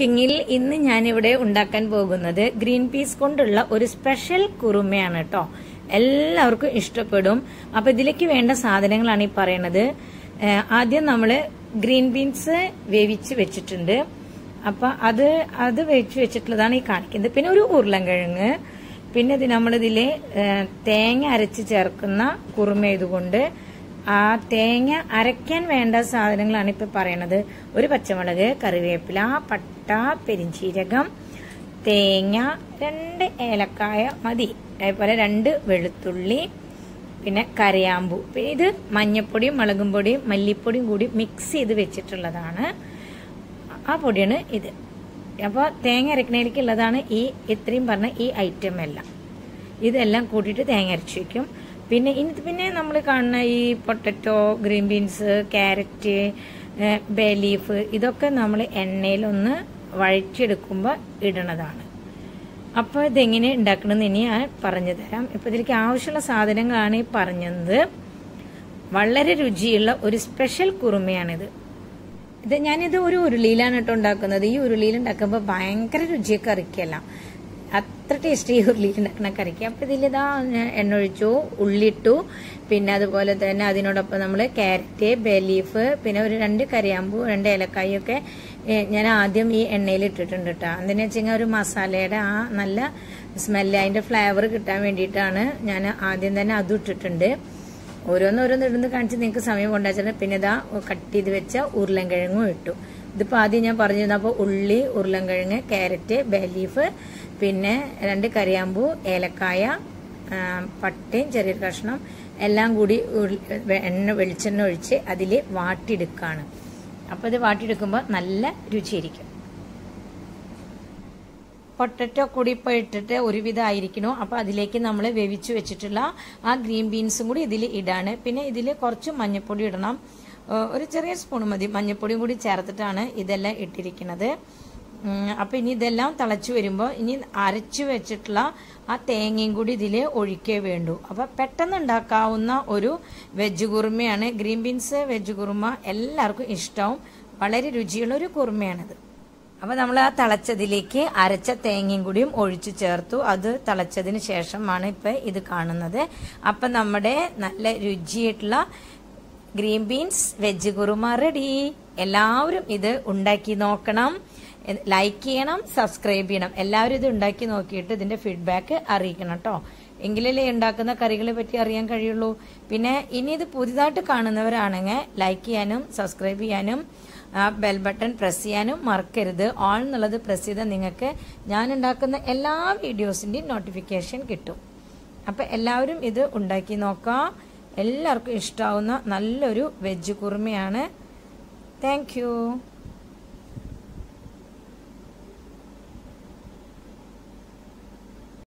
കുക്കിങ്ങിൽ ഇന്ന് ഞാനിവിടെ ഉണ്ടാക്കാൻ പോകുന്നത് ഗ്രീൻ പീസ് കൊണ്ടുള്ള ഒരു സ്പെഷ്യൽ കുറുമയാണ് കേട്ടോ എല്ലാവർക്കും ഇഷ്ടപ്പെടും അപ്പൊ ഇതിലേക്ക് വേണ്ട സാധനങ്ങളാണ് ഈ പറയണത് ഏഹ് ആദ്യം നമ്മൾ ഗ്രീൻ ബീൻസ് വേവിച്ച് വെച്ചിട്ടുണ്ട് അപ്പൊ അത് അത് വേവിച്ച് വെച്ചിട്ടുള്ളതാണ് ഈ കാണിക്കുന്നത് പിന്നെ ഒരു ഉരുളൻകിഴങ്ങ് പിന്നെ ഇത് നമ്മളിതിൽ തേങ്ങ അരച്ച് ചേർക്കുന്ന കുറുമ ഇതുകൊണ്ട് ആ തേങ്ങ അരയ്ക്കാൻ വേണ്ട സാധനങ്ങളാണ് ഇപ്പൊ പറയണത് ഒരു പച്ചമുളക് കറിവേപ്പില പട്ട പെരിഞ്ചീരകം തേങ്ങ രണ്ട് ഏലക്കായ മതി അതേപോലെ രണ്ട് വെളുത്തുള്ളി പിന്നെ കരയാമ്പു പിന്നെ ഇത് മഞ്ഞപ്പൊടിയും മുളകും പൊടിയും മല്ലിപ്പൊടിയും കൂടി മിക്സ് ചെയ്ത് വെച്ചിട്ടുള്ളതാണ് ആ പൊടിയാണ് ഇത് അപ്പോൾ തേങ്ങ അരക്കണേലേക്കുള്ളതാണ് ഈ ഇത്രയും പറഞ്ഞ ഈ ഐറ്റം എല്ലാം ഇതെല്ലാം കൂട്ടിയിട്ട് തേങ്ങ അരച്ച് വയ്ക്കും പിന്നെ ഇനി പിന്നെ നമ്മൾ കാണുന്ന ഈ potato green beans carrot bay leaf ഇതൊക്കെ നമ്മൾ എണ്ണയിലൊന്ന് വഴറ്റിയെടുക്കുമ്പോൾ ഇടണതാണ് അപ്പോൾ ഇതെങ്ങനെ ഉണ്ടാക്കണമെന്ന് ഇനി ഞാൻ പറഞ്ഞു തരാം ഇപ്പോൾ ഇതിലേക്ക് ആവശ്യമുള്ള സാധനങ്ങളാണ് ഈ പറഞ്ഞത് വളരെ രുചിയുള്ള ഒരു സ്പെഷ്യൽ കുറുമയാണിത് ഇത് ഞാനിത് ഒരു ഉരുളിയിലാണ് കേട്ടോ ഉണ്ടാക്കുന്നത് ഈ ഉരുളിയിൽ ഉണ്ടാക്കുമ്പോൾ ഭയങ്കര രുചിയൊക്കെ കറിക്കല്ല അത്ര ടേസ്റ്റ് ഈ ഉരുളിയിൽ ഉണ്ടാക്കുന്ന കറിക്ക് അപ്പം ഇതിലിതാ എണ്ണ ഒഴിച്ചു ഉള്ളിട്ടു പിന്നെ അതുപോലെ തന്നെ അതിനോടൊപ്പം നമ്മൾ ക്യാരറ്റ് ബേ ലീഫ് പിന്നെ ഒരു രണ്ട് കറിയാമ്പൂ രണ്ട് ഏലക്കായൊക്കെ ഞാൻ ആദ്യം ഈ എണ്ണയിൽ ഇട്ടിട്ടുണ്ട് കേട്ടോ എന്തിനാ വെച്ചാൽ ഒരു മസാലയുടെ ആ നല്ല സ്മെല്ല് അതിൻ്റെ ഫ്ലേവർ കിട്ടാൻ വേണ്ടിയിട്ടാണ് ഞാൻ ആദ്യം തന്നെ അതും ഇട്ടിട്ടുണ്ട് ഓരോന്നോരോന്ന് ഇടുന്ന് കാണിച്ച് നിങ്ങൾക്ക് സമയം കൊണ്ടുവച്ചിട്ട് പിന്നെ ഇതാ കട്ട് ചെയ്ത് വെച്ച ഉരുളൻകിഴങ്ങും ഇട്ടു ഇതിപ്പോൾ ആദ്യം ഞാൻ പറഞ്ഞിരുന്നു അപ്പോൾ ഉള്ളി ഉരുളൻകിഴങ്ങ് ക്യാരറ്റ് ബേലീഫ് പിന്നെ രണ്ട് കറിയാമ്പൂ ഏലക്കായ പട്ടയും ചെറിയൊരു കഷ്ണം എല്ലാം കൂടി എണ്ണ വെളിച്ചെണ്ണ ഒഴിച്ച് അതിൽ വാട്ടിയെടുക്കുകയാണ് അപ്പോൾ ഇത് വാട്ടിയെടുക്കുമ്പോൾ നല്ല രുചിയായിരിക്കും പൊട്ടറ്റോ കൂടി ഇപ്പോൾ ഇട്ടിട്ട് ഒരുവിധം ആയിരിക്കണോ അപ്പോൾ അതിലേക്ക് നമ്മൾ വേവിച്ച് വെച്ചിട്ടുള്ള ആ ഗ്രീൻ ബീൻസും കൂടി ഇതിൽ ഇടാണ് പിന്നെ ഇതിൽ കുറച്ച് മഞ്ഞൾപ്പൊടി ഇടണം ഒരു ചെറിയ സ്പൂൺ മതി മഞ്ഞൾപ്പൊടിയും കൂടി ചേർത്തിട്ടാണ് ഇതെല്ലാം ഇട്ടിരിക്കുന്നത് അപ്പോൾ ഇനി ഇതെല്ലാം തിളച്ചു വരുമ്പോൾ ഇനി അരച്ചു വെച്ചിട്ടുള്ള ആ തേങ്ങയും കൂടി ഇതിൽ ഒഴിക്കേ വേണ്ടൂ അപ്പോൾ പെട്ടെന്ന് ഉണ്ടാക്കാവുന്ന ഒരു വെജ് കുറുമയാണ് ഗ്രീൻ ബീൻസ് വെജ് കുറുമ എല്ലാവർക്കും ഇഷ്ടവും വളരെ രുചിയുള്ള ഒരു കുറുമയാണിത് അപ്പോൾ നമ്മൾ ആ തിളച്ചതിലേക്ക് അരച്ച തേങ്ങയും കൂടിയും ഒഴിച്ചു ചേർത്തു അത് തിളച്ചതിന് ശേഷമാണ് ഇപ്പം ഇത് കാണുന്നത് അപ്പം നമ്മുടെ നല്ല രുചിയായിട്ടുള്ള green beans veg kurma ready എല്ലാവരും ഇത് ഉണ്ടാക്കി നോക്കണം ലൈക്ക് ചെയ്യണം സബ്സ്ക്രൈബ് ചെയ്യണം എല്ലാവരും ഇത് ഉണ്ടാക്കി നോക്കിയിട്ട് ഇതിന്റെ ഫീഡ്ബാക്ക് അറിയിക്കണം കേട്ടോ എങ്കിലല്ലേ ഉണ്ടാക്കുന്ന കറികളെ പറ്റി അറിയാൻ കഴിയുള്ളൂ പിന്നെ ഇനി ഇത് പുതിയതായിട്ട് കാണുന്നവരാണെങ്കിൽ ലൈക്ക് ചെയ്യാനും സബ്സ്ക്രൈബ് ചെയ്യാനും ആ ബെൽ ബട്ടൺ പ്രസ് ചെയ്യാനും മറക്കരുത് ഓൾ എന്നുള്ളത് പ്രസ് ചെയ്താൽ നിങ്ങൾക്ക് ഞാൻ ഉണ്ടാക്കുന്ന എല്ലാ വീഡിയോസിൻ്റെയും നോട്ടിഫിക്കേഷൻ കിട്ടും അപ്പം എല്ലാവരും ഇത് ഉണ്ടാക്കി നോക്കാം എല്ലാവർക്കും ഇഷ്ടമാവുന്ന നല്ലൊരു വെജ് കുറുമയാണ് താങ്ക്